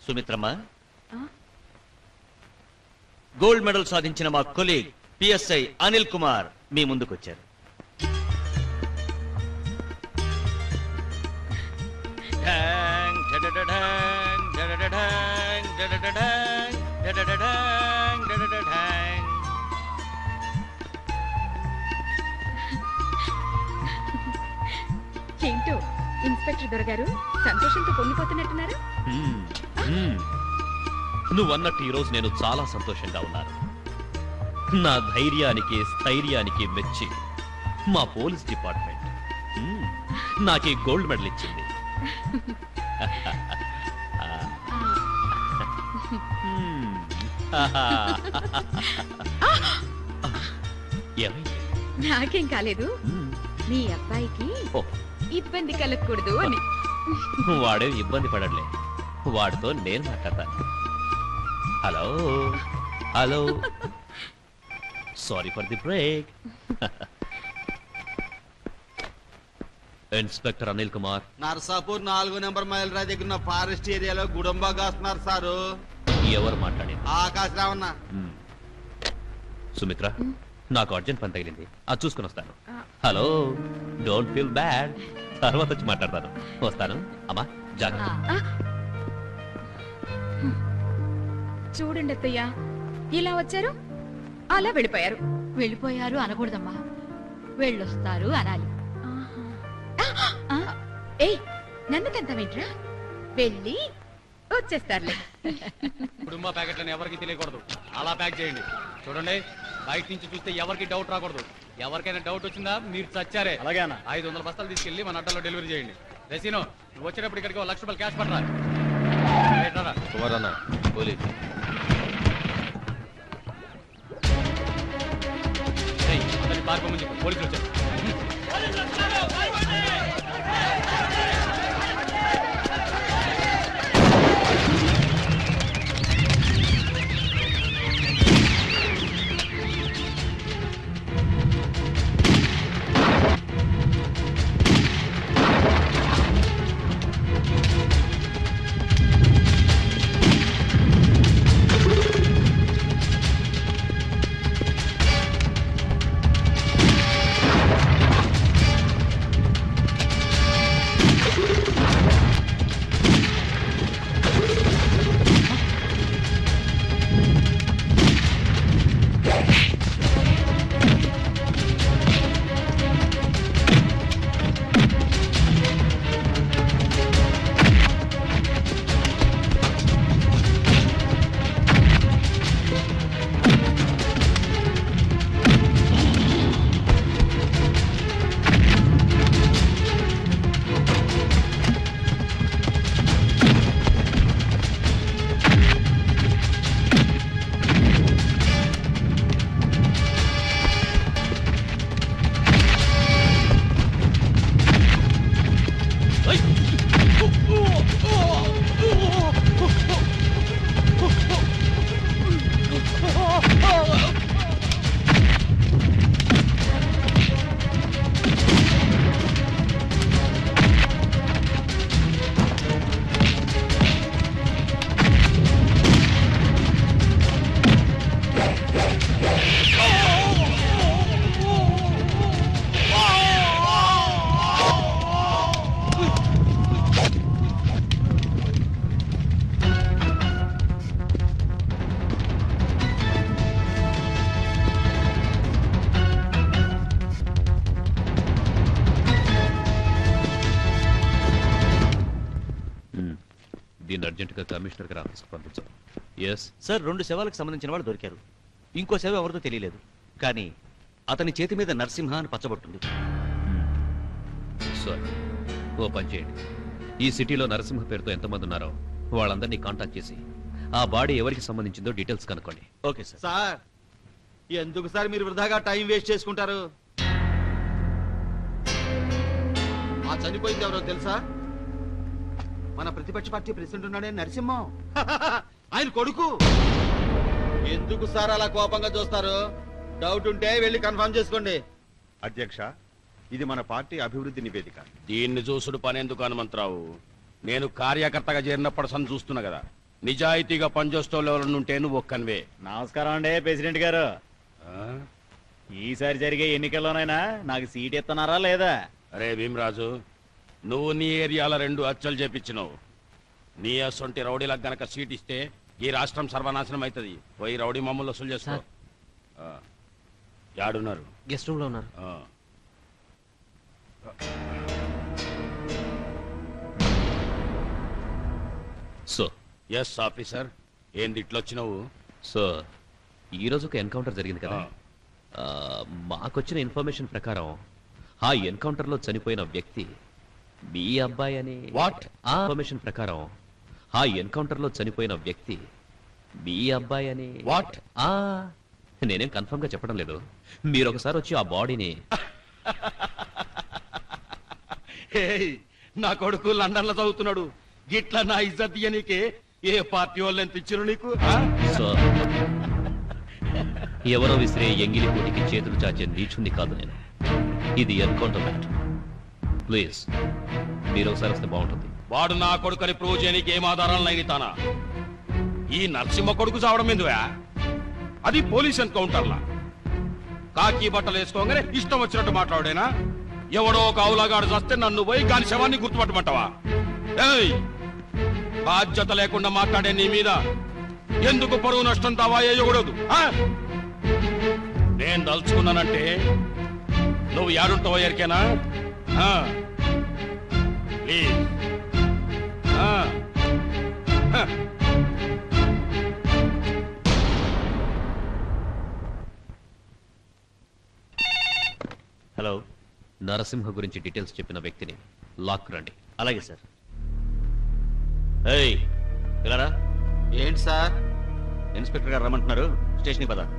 Sumitramma gold medal సాధించిన మా colleague PSI Anil Kumar మీ ముందుకొచ్చారు ఢాంగ్, డడడడాంగ్, డడడడాంగ్, డడడడాంగ్, డడడడాంగ్, డడడడాంగ్. ఏంటో ఇన్స్పెక్టర్ దొరగారు సంతోషంతో పొంగిపోతున్నట్టున్నారు మ్మ్. మ్మ్. నువ్వన్నట్టు ఈరోజు నేను చాలా సంతోషంగా ఉన్నాను నా ధైర్యానికి స్థైర్యానికి మెచ్చి మా పోలీస్ డిపార్ట్మెంట్ మ్మ్, నాకీ గోల్డ్ మెడల్ ఇచ్చింది మ్మ్. ఏమైంది నాకేం కాలేదు మ్మ్. మీ అబ్బాయికి ఓ ఇబ్బంది కలగకూడదు అని వాడే ఇబ్బంది పడట్లే వాడితో నేను మాట్లాడతాను hello hello sorry for the break inspector Anil Kumar Narsapur నాలుగో నెంబర్ మైల్ రా దగ్గర ఉన్న ఫారెస్ట్ ఏరియాలో గుడంబా కాస్తున్నారు సారు ఎవరు మాట్లాడేది ఆకాశ రావన్న మ్మ్. సుమిత్ర నాకు అర్జెంట్ పని తగిలింది అది చూసుకుని వస్తాను హలో డోంట్ ఫీల్ బ్యాడ్ తర్వాత వచ్చి మాట్లాడతాను వస్తాను అమ్మా జాగ్రత్త చూడండి అత్తయ్య ఇలా వచ్చారు అలా వెళ్ళిపోయారు వెళ్ళిపోయారు అనకూడదమ్మా వెళ్ళొస్తారు అనాలి ఆ, ఏయ్ నన్ను తంతమేంట్రా వెళ్ళి వచ్చేస్తారులే కుటుంబ ప్యాకెట్లను ఎవరికి తెలియకూడదు అలా ప్యాక్ చేయండి చూడండి బయట నుంచి చూస్తే ఎవరికి డౌట్ రాకూడదు ఎవరికైనా డౌట్ వచ్చిందా మీరు చచ్చారే అలాగే అన్న. ఐదు వందల బస్తాలు తీసుకెళ్లి మన అడ్డాలో డెలివరీ చేయండి రెసీను నువ్వు వచ్చేటప్పుడు ఇక్కడికి ఓ లక్ష రూపాయలు క్యాష్ పట్టరా రైట్ రారా. కుమారన్న పోలీస్ ఏయ్, అందరినీ పారిపోమని చెప్పు పోలీసులు వచ్చారు దీన్ని అర్జెంటుగా కమిషనర్ గారి ఆఫీస్కి పంపించు ఎస్ సార్ రెండు శవాలకు సంబంధించిన వాళ్ళు దొరికారు ఇంకో శవం ఎవరిదో తెలియలేదు కానీ అతని చేతి మీద నరసింహ అని పచ్చబట్టుంది సార్ ఓ పని చేయండి ఈ సిటీలో నరసింహ పేరుతో ఎంతమంది ఉన్నారో వాళ్ళందరినీ కాంటాక్ట్ చేసి ఆ బాడీ ఎవరికి సంబంధించిందో డీటెయిల్స్ కనుక్కోండి ఓకే సార్ సార్ ఎందుకు సార్ మీరు వృధాగా టైం వేస్ట్ చేసుకుంటారు ఆ చనిపోయింది ఎవరో తెలుసా మన ప్రతిపక్ష పార్టీ ప్రెసిడెంట్ ఉన్నాడే నరసింహం ఆయన కొడుకు ఎందుకు సార్ అలా కోపంగా చూస్తారు డౌట్ ఉంటే వెళ్ళి కన్ఫర్మ్ చేసుకోండి అధ్యక్ష ఇది మన పార్టీ అభివృద్ధి నివేదిక దీన్ని చూసుడు పనెందుకు హనుమంతరావు నేను కార్యకర్తగా చేరినప్పుడు సన్ చూస్తున్నా కదా నిజాయితీగా పనిచేస్తూ ఉంటే నువ్వు ఒక్కనివే నమస్కారం అండి ప్రెసిడెంట్ గారు ఆ? ఈసారి జరిగే ఎన్నికల్లోనైనా నాకు సీట్ ఇస్తున్నారా లేదా అరే భీమరాజు నువ్వు నీ ఏరియాల రెండు హత్యలు చేపించినావు నీ అసొంటి రౌడీలకు గనక సీట్ ఇస్తే ఈ రాష్ట్రం సర్వనాశనం అవుతుంది పోయి రౌడీ మమ్మల్ని వసూలు చేసుకో ఆ. యాడున్నారు గెస్ట్ రూమ్ లో ఉన్నారు ఆ. సో ఎస్ ఆఫీసర్ ఏంది ఇట్లొచ్చినావు సో ఈ రోజు ఒక ఎన్కౌంటర్ జరిగింది కదా ఆ. ఆ, మాకొచ్చిన ఇన్ఫర్మేషన్ ప్రకారం ఆ ఎన్కౌంటర్ లో చనిపోయిన వ్యక్తి మీ అబ్బాయి అని What? ఆ ఇన్ఫర్మేషన్ ప్రకారం ఆ ఎన్కౌంటర్ లో చనిపోయిన వ్యక్తి మీ అబ్బాయి అని What? ఆ నేనేం కన్ఫర్మ్ గా చెప్పడం లేదు మీరు ఒకసారి వచ్చి ఆ బాడీని హేయ్, నా కొడుకు లండన్ లో చదువుతున్నాడు గిట్లా నా ఇజ్జత్ ఇయ్యనీకే ఏ పార్టీ వాళ్ళు ఎంత ఇచ్చిరు నీకు ఆ? సో ఎవరో విసిరే ఎంగిలి పోటీకి చేతులు చాచే నీచుంది కాదు నేను ఇది ఎన్కౌంటర్ మ్యాటర్ ప్లీజ్ మీరు ఒకసారి వస్తే బాగుంటుంది వాడు నా కొడుకని ప్రూవ్ చేయనీకి ఏం ఆధారాలు నైనితానా ఈ నరసింహ కొడుకు చావడం ఎందువా అది పోలీస్ ఎన్కౌంటర్లా కాకి బట్టలు వేసుకోగానే ఇష్టం వచ్చినట్టు మాట్లాడేనా ఎవడో ఒక అవులాగాడు చస్తే నన్ను పోయి కాని శవాన్ని గుర్తుపట్టమంటావా ఏయ్ బాధ్యత లేకుండా మాట్లాడే నీ మీద ఎందుకు పరువు నష్టం దావా వేయకూడదు ఆ? నేను దలుచుకున్నానంటే నువ్వు యాడుంటావో ఎరికేనా ఆ. ప్లీజ్ ఆ. హ. హలో నరసింహ గురించి డీటెయిల్స్ చెప్పిన వ్యక్తిని లాక్ రండి అలాగే సార్ ఏయ్ ఇలారా ఏంటి సార్ ఇన్స్పెక్టర్ గారు రమ్మంటున్నారు స్టేషన్కి పద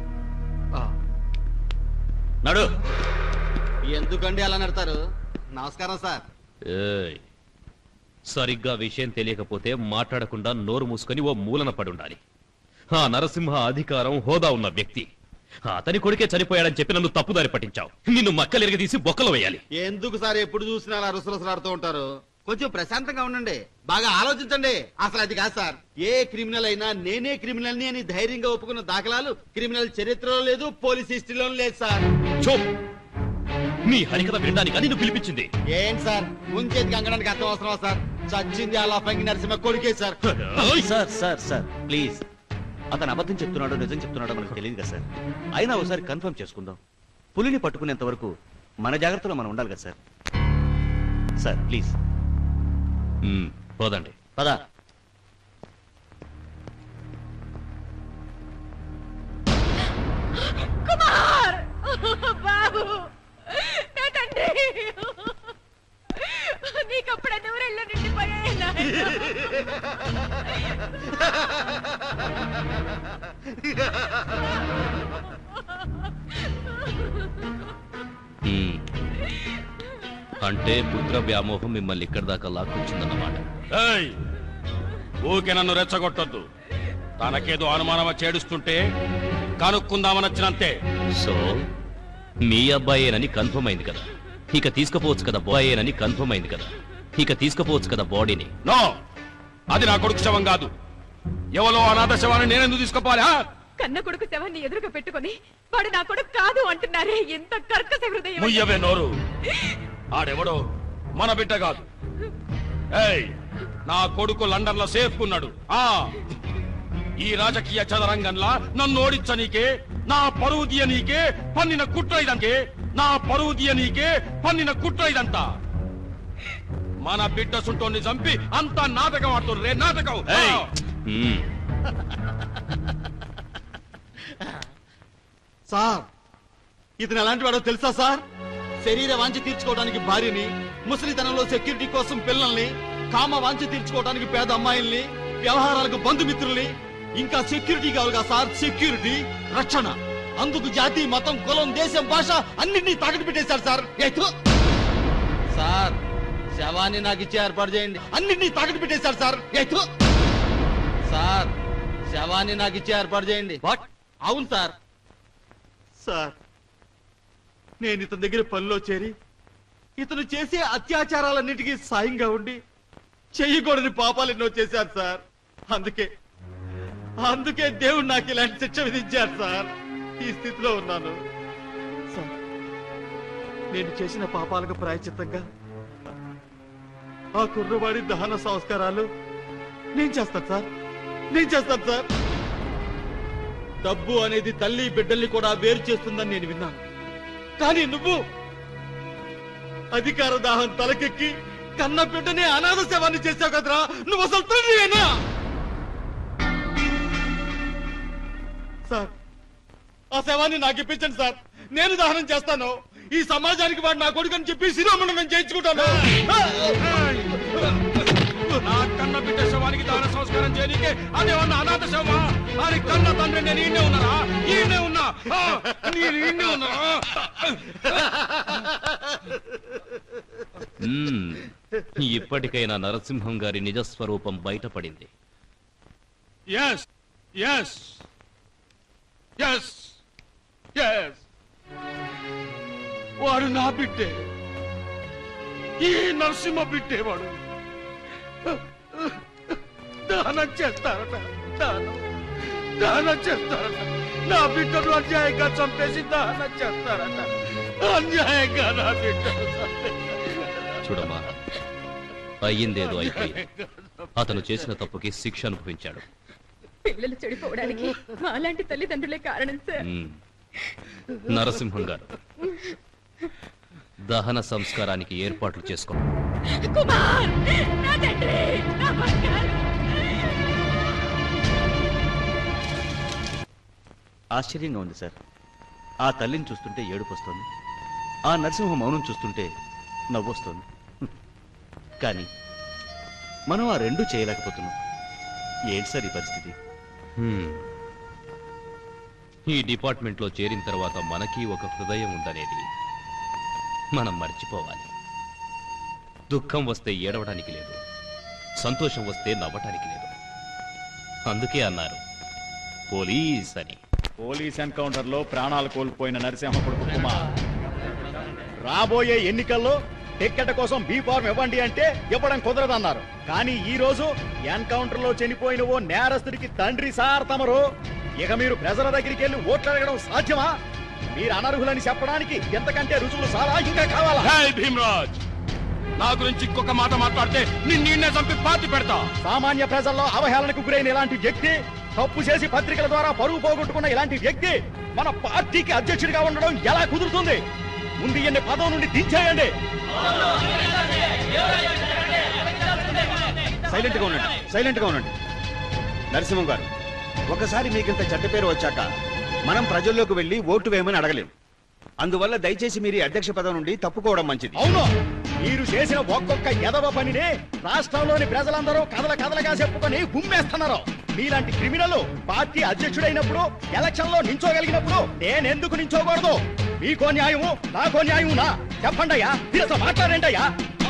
నడు ఎందుకండి అలా నడతారు నమస్కారం సార్ ఏయ్ సరిగ్గా విషయం తెలియకపోతే మాట్లాడకుండా నోరు మూసుకొని ఓ మూలన పడుండాలి ఆ నరసింహ అధికారం హోదా ఉన్న వ్యక్తి అతని కొడుకే చనిపోయాడని చెప్పి నన్ను తప్పుదారి పట్టించావు నిన్ను మక్కలెరగ తీసి బొక్కలు వేయాలి ఎందుకు సార్ ఎప్పుడు చూసినా అలా రుసరుసలాడుతూ ఉంటారు కొంచెం ప్రశాంతంగా ఉండండి బాగా ఆలోచించండి అసలు అది కాదు సార్ ఏ క్రిమినల్ అయినా నేనే క్రిమినల్ ని అని ధైర్యంగా ఒప్పుకున్న దాఖలాలు క్రిమినల్ చరిత్రలో లేదు పోలీస్ హిస్టరీలో లేదు సార్ చూప్ నీ హరికథ వినడానికి నిన్ను పిలిపించింది ఏంటి సార్ ముంచేతికి అంగడానికి అర్థం అవసరమా సార్ చచ్చింది అలా పంగి నరసింహ కొడుకే సార్ ఓయ్! సార్ సార్ సార్ ప్లీజ్ అతను అబద్ధం చెప్తున్నాడో నిజం చెప్తున్నాడో మనకు తెలియదు కదా సార్ అయినా ఒకసారి కన్ఫర్మ్ చేసుకుందాం పులిని పట్టుకునేంత వరకు మన జాగ్రత్తలో మనం ఉండాలి కదా సార్ సార్ ప్లీజ్ ఉమ్, పోదండి పదా కుమార్ బాబు నా తండ్రి నీకప్పుడు నూరెళ్ళు నిండిపోయాయి నాయనా. ఉమ్. అంటే పుత్ర వ్యామోహం మిమ్మల్ని ఇక్కడి దాకా లాక్కొచ్చిందన్నమాట ఏయ్ ఊకే నన్ను రెచ్చగొట్టొద్దు తనకేదో అనుమానం వచ్చి ఏడుస్తుంటే కనుక్కుందామని వచ్చినంతే సో మీ అబ్బాయేనని కన్ఫర్మ్ అయింది కదా ఇక తీసుకుపోవచ్చు కదా బాయేనని కన్ఫర్మ్ అయింది కదా ఇక తీసుకుపోవచ్చు కదా బాడీని నో అది నా కొడుకు శవం కాదు ఎవరో అనాథ శవాన్ని నేనెందుకు తీసుకోపోవాలి ఆ? కన్న కొడుకు శవాన్ని ఎదురుగా పెట్టుకొని వాడు నా కొడుకు కాదు అంటున్నారే ఎంత కర్కశ హృదయం ముయ్యవే నోరు ఆడెవడో మన బిడ్డ కాదు ఏయ్ నా కొడుకు లండన్ లో సేఫ్ ఉన్నాడు ఆ ఈ రాజకీయ చదరంగంలా నన్ను ఓడించనీకే నా పరువు తీయనీకే పన్నిన కుట్ర ఇదంకే నా పరువు తీయనీకే పన్నిన కుట్ర ఇదంతా మన బిడ్డ సుంటోని చంపి అంతా నాటకం ఆడుతున్నారు రే నాటకం ఏయ్! ఉమ్. సార్ ఇతను ఎలాంటి వాడో తెలుసా సార్ శరీర వాంఛ తీర్చుకోవడానికి భార్యని ముసలితనంలో సెక్యూరిటీ కోసం పిల్లల్ని కామ వాంఛ తీర్చుకోవడానికి పేద అమ్మాయిల్ని వ్యవహారాలకు బంధుమిత్రుల్ని ఇంకా సెక్యూరిటీ కావాలిగా సార్ సెక్యూరిటీ రక్షణ అందుకు జాతి మతం కులం దేశం భాష అన్నింటినీ తాకట్టు పెట్టేశారు సార్ ఎత్తు. సార్ శవాన్ని నాకు ఇచ్చి ఏర్పాటు చేయండి అన్నింటినీ తాకట్టు పెట్టేశారు సార్ ఎత్తు. సార్ శవాన్ని నాకు ఇచ్చి ఏర్పాటు చేయండి వాట్ అవును సార్ సార్ నేను ఇతని దగ్గర పనిలో చేరి ఇతను చేసే అత్యాచారాలన్నిటికీ సాయంగా ఉండి చెయ్యకూడని పాపాలు ఎన్నో చేశాను సార్ అందుకే అందుకే దేవుడు నాకు ఇలాంటి శిక్ష విధించారు సార్ ఈ స్థితిలో ఉన్నాను సార్ నేను చేసిన పాపాలకు ప్రాయచిత్తంగా ఆ కుర్రవాడి దహన సంస్కారాలు నేను చేస్తాను సార్ నేను చేస్తాను సార్ డబ్బు అనేది తల్లి బిడ్డల్ని కూడా వేరు చేస్తుందని నేను విన్నాను కానీ నువ్వు అధికార దాహం తలకెక్కి కన్న బిడ్డనే అనాథ సేవాన్ని చేసావు కదరా నువ్వు అసలు తండ్రివేనా సార్ ఆ శవాన్ని నాకు ఇప్పించండి సార్ నేను దహనం చేస్తాను ఈ సమాజానికి వాడు నా కొడుకు అని చెప్పి శిరోమండనం చేయించుకుంటాను నా కన్న బిడ్డ శవానికి దాన సంస్కారం చేయనీకే అదేమన్నా అనాథ శవమా అది కన్న తండ్రి నేను ఈయనే ఉన్నారా ఈయనే ఉన్నా ఆ, నేను ఈయనే ఉన్నారా మ్మ్. ఇప్పటికైనా నరసింహం గారి నిజస్వరూపం బయటపడింది ఎస్ ఎస్ ఎస్ ఎస్ వాడు నా బిడ్డే ఈ నరసింహ బిడ్డే వాడు దానం చేస్తారట దానం దానం చేస్తారట నా బిడ్డను అన్యాయంగా చంపేసి దానం చేస్తారట అన్యాయంగా నా బిడ్డను చంపేసి చూడమ్మా అయ్యిందేదో అయిపోయింది అతను చేసిన తప్పుకి శిక్ష అనుభవించాడు పిల్లలు చెడిపోవడానికి మాలాంటి తల్లిదండ్రులే కారణం సార్ మ్మ్. నరసింహం గారు దహన సంస్కారానికి ఏర్పాట్లు చేసుకో కుమార్ నా తండ్రి నా బంగారు ఆశ్చర్యంగా ఉంది సార్ ఆ తల్లిని చూస్తుంటే ఏడుపు వస్తుంది ఆ నరసింహ మౌనం చూస్తుంటే నవ్వొస్తుంది హ్మ్. కానీ మనం ఆ రెండు చేయలేకపోతున్నాం ఏంటి సార్ ఈ పరిస్థితి హ్మ్. ఈ డిపార్ట్మెంట్లో చేరిన తర్వాత మనకి ఒక హృదయం ఉందనేది మనం మర్చిపోవాలి దుఃఖం వస్తే ఏడవడానికి లేదు సంతోషం వస్తే నవ్వటానికి లేదు అందుకే అన్నారు పోలీస్ అని పోలీస్ ఎన్కౌంటర్ లో ప్రాణాలు కోల్పోయిన నరసింహ కొడుకు కుమార్ రాబోయే ఎన్నికల్లో టిక్కెట్ కోసం బీ ఫార్మ్ ఇవ్వండి అంటే ఇవ్వడం కుదరదన్నారు కానీ ఈ రోజు ఎన్కౌంటర్ లో చనిపోయిన ఓ నేరస్తుడికి తండ్రి సార్ తమరు ఇక మీరు ప్రజల దగ్గరికి వెళ్ళి ఓట్లు అడగడం సాధ్యమా మీరు అనర్హులని చెప్పడానికి ఎంతకంటే రుజువులు చాలా ఇంకా కావాలా హే భీమరాజ్ నా గురించి ఇంకొక మాట మాట్లాడితే నిన్నే చంపి పాతి పెడతా సామాన్య ప్రజల్లో అవహేళనకు గురైన ఇలాంటి వ్యక్తి తప్పు చేసి పత్రికల ద్వారా పరువు పోగొట్టుకున్న ఇలాంటి వ్యక్తి మన పార్టీకి అధ్యక్షుడిగా ఉండడం ఎలా కుదురుతుంది ముందు ఈయన్ని పదవి నుండి దించేయండి సైలెంట్ గా ఉండండి సైలెంట్ గా ఉండండి నరసింహం గారు ఒకసారి మీకింత చెడ్డ పేరు వచ్చాక మనం ప్రజల్లోకి వెళ్ళి ఓటు వేయమని అడగలేం అందువల్ల దయచేసి మీరు ఈ అధ్యక్ష పదవి నుండి తప్పుకోవడం మంచిది అవును మీరు చేసిన ఒక్కొక్క ఎదవ పనిని రాష్ట్రంలోని ప్రజలందరూ కథల కథలుగా చెప్పుకొని గుమ్మేస్తున్నారు మీలాంటి క్రిమినల్ పార్టీ అధ్యక్షుడైనప్పుడు ఎలక్షన్ లో నించోగలిగినప్పుడు నేనెందుకు నించోకూడదు మీకో న్యాయము నాకో న్యాయమునా చెప్పండి అయ్యా మీరు అసలు మాట్లాడండి అయ్యా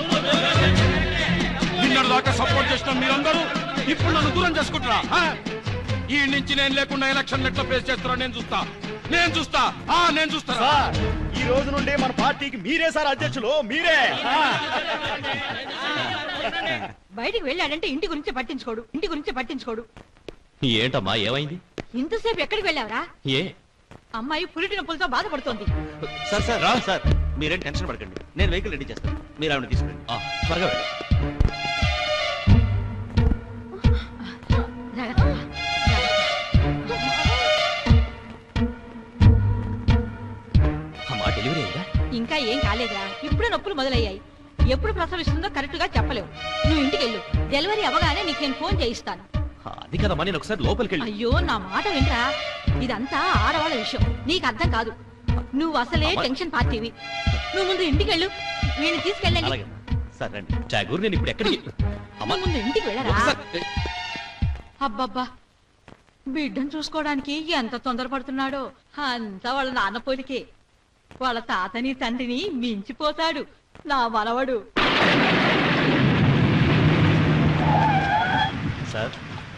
నిన్నటి దాకా సపోర్ట్ చేసిన మీరందరూ ఇప్పుడు నన్ను దూరం చేసుకుంటారా ఆ? ఈ నుంచి నేను లేకుండా ఎలక్షన్ ఎట్లా ఫేస్ చేస్తారో నేను చూస్తా నేను చూస్తా ఆ నేను చూస్తా సార్ ఈ రోజు నుండి మన పార్టీకి మీరే సార్ అధ్యక్షులు మీరే ఆ. బయటికి వెళ్ళాడంటే ఇంటి గురించి పట్టించుకోడు ఇంటి గురించి పట్టించుకోడు ఏంటమ్మా ఏమైంది ఇంతసేపు ఎక్కడికి వెళ్ళావరా ఏ అమ్మాయి పురిటి నొప్పులతో బాధపడుతోంది సార్ సార్ సార్ మీరేం టెన్షన్ పడకండి నేను వెహికల్ రెడీ చేస్తాను మీరు ఆవిడ తీసుకురండి ఆ, త్వరగా వెళ్ళు. జాగ్రత్త, జాగ్రత్త. అమ్మా డెలివరీ అయిందా ఇంకా ఏం కాలేదురా ఇప్పుడే నొప్పులు మొదలయ్యాయి ఎప్పుడు ప్రసవిస్తుందో కరెక్ట్ గా చెప్పలేవు నువ్వు ఇంటికి వెళ్ళు డెలివరీ అవ్వగానే నీకు నేను ఫోన్ చేయిస్తాను ఆ, అది కదమ్మా నేను ఒకసారి లోపలికి వెళ్ళి అయ్యో నా మాట వినరా ఇదంతా ఆడవాళ్ళ విషయం నీకు అర్థం కాదు నువ్వు అసలే అమ్మ. టెన్షన్ పార్టీవి నువ్వు ముందు ఇంటికి వెళ్ళు వీడిని తీసుకెళ్ళండి అలాగే సార్ రండి ఠాగూర్ నేను ఇప్పుడు ఎక్కడికి అమ్మా నువ్వు ముందు ఇంటికి వెళ్ళరా ఒకసారి అబ్బబ్బా బిడ్డను చూసుకోవడానికి ఎంత తొందరపడుతున్నాడో అంతా వాళ్ళ నాన్న పోలికే వాళ్ళ తాతని తండ్రిని మించిపోతాడు నా మనవడు సార్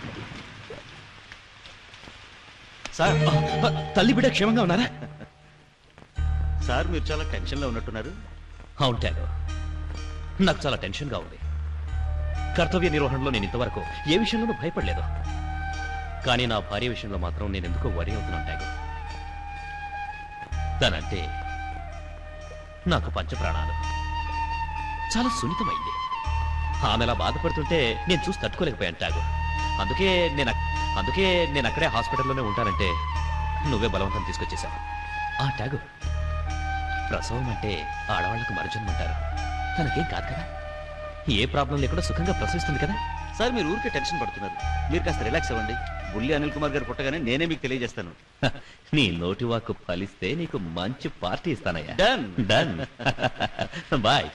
సార్ ఆ, తల్లి బిడ్డ క్షేమంగా ఉన్నారా సార్ మీరు చాలా టెన్షన్లో ఉన్నట్టున్నారు అవును ఠాగూర్ నాకు చాలా టెన్షన్గా ఉంది కర్తవ్య నిర్వహణలో నేను ఇంతవరకు ఏ విషయంలోనూ భయపడలేదు కానీ నా భార్య విషయంలో మాత్రం నేను ఎందుకో వరి అవుతున్నాను ట్యాగో తనంటే నాకు పంచప్రాణాలు చాలా సున్నితమైంది ఆమె అలా బాధపడుతుంటే నేను చూసి తట్టుకోలేకపోయాను ట్యాగో అందుకే నేను అక్- అందుకే నేను అక్కడే హాస్పిటల్లోనే ఉంటానంటే నువ్వే బలవంతం తీసుకొచ్చేసావు ఆ ట్యాగు ప్రసవం అంటే ఆడవాళ్లకు మరజన్మంటారు తనకేం కాదు కదా ఏ ప్రాబ్లం లేకుండా సుఖంగా ప్రసవిస్తుంది కదా సార్ మీరు ఊరికే టెన్షన్ పడుతున్నారు మీరు కాస్త రిలాక్స్ అవ్వండి బుల్లి అనిల్ కుమార్ గారు పుట్టగానే నేనే మీకు తెలియజేస్తాను నీ నోటి వాక్కు ఫలిస్తే నీకు మంచి పార్టీ ఇస్తానయ్యా డన్ డన్ బాయ్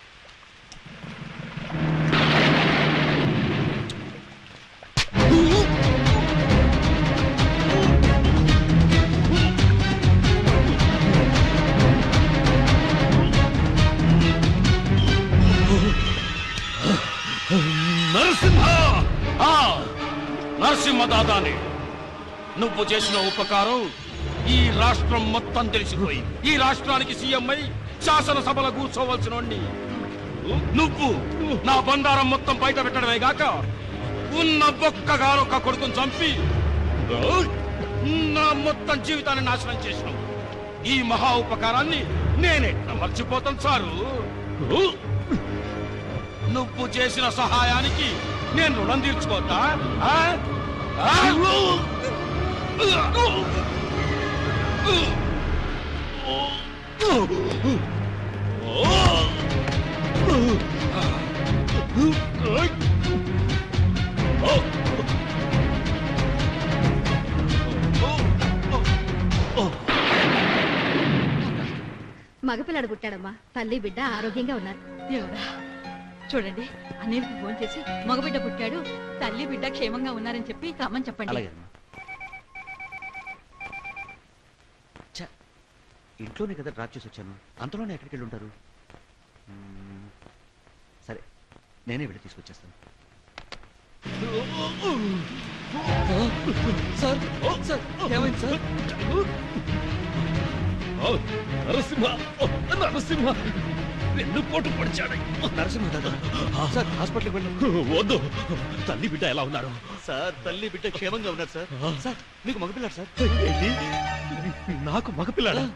నరసింహ ఆ, నరసింహ దాదాని నువ్వు చేసిన ఉపకారం ఈ రాష్ట్రం మొత్తం తెలిసిపోయింది ఈ రాష్ట్రానికి సీఎం అయి శాసనసభలో కూర్చోవలసిన వాణ్ణి. నువ్వు నా బండారం మొత్తం బయట పెట్టడమే గాక ఉన్న బొక్కగారొక్క కొడుకుని చంపి నా మొత్తం జీవితాన్ని నాశనం చేసినావు ఈ మహా ఉపకారాన్ని నేనెట్లా మర్చిపోతాను సారు నువ్వు చేసిన సహాయానికి నేను రుణం తీర్చుకోవద్దా ఆ? ఆ? మగపిల్లాడు పుట్టాడమ్మా తల్లి బిడ్డ ఆరోగ్యంగా ఉన్నారు దేవుడా చూడండి అనిల్కి ఫోన్ చేసి మగబిడ్డ పుట్టాడు తల్లి బిడ్డ క్షేమంగా ఉన్నారని చెప్పి రమ్మని చెప్పండి అలాగే అమ్మా. ఛ, ఇంట్లోనే కదా డ్రాప్ చేసి వచ్చాను అంతలోనే ఎక్కడికి వెళ్ళి ఉంటారు మ్మ్, సరే నేనే వెళ్ళి తీసుకొచ్చేస్తాను సార్ సార్ ఏమైంది సార్ నరసింహ నరసింహ వెన్నుపోటు పొడిచాడు నరసింహ దాదా సార్ హాస్పిటల్కి వెళ్ళి వద్దు తల్లి బిడ్డ ఎలా ఉన్నారు సార్ తల్లి బిడ్డ క్షేమంగా ఉన్నారు సార్ సార్ మీకు మగపిల్లాడు సార్ ఏంటి? నాకు మగపిల్లాడా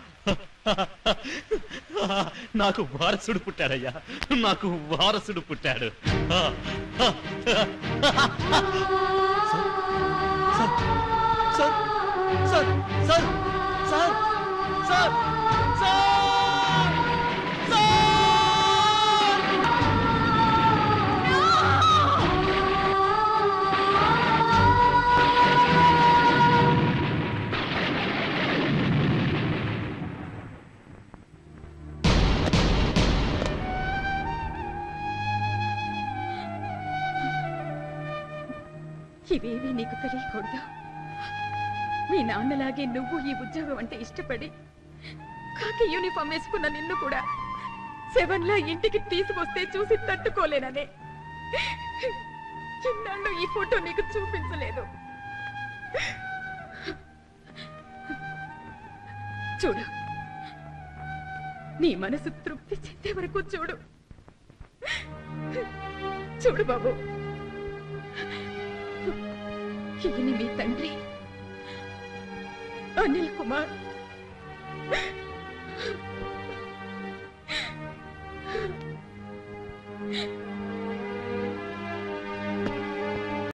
నాకు వారసుడు పుట్టాడయ్యా నాకు వారసుడు పుట్టాడు sir sir sir sir sir sir sir ఇవేవి నీకు తెలియకూడదు మీ నాన్నలాగే నువ్వు ఈ ఉద్యోగం అంటే ఇష్టపడి కాకి యూనిఫామ్ వేసుకున్న నిన్ను కూడా సెవెన్ లా ఇంటికి తీసుకొస్తే చూసి తట్టుకోలేననే చిన్నాళ్ళు ఈ ఫోటో నీకు చూపించలేదు చూడు నీ మనసు తృప్తి చెందే వరకు చూడు చూడు బాబు ఈయన మీ తండ్రి అనిల్ కుమార్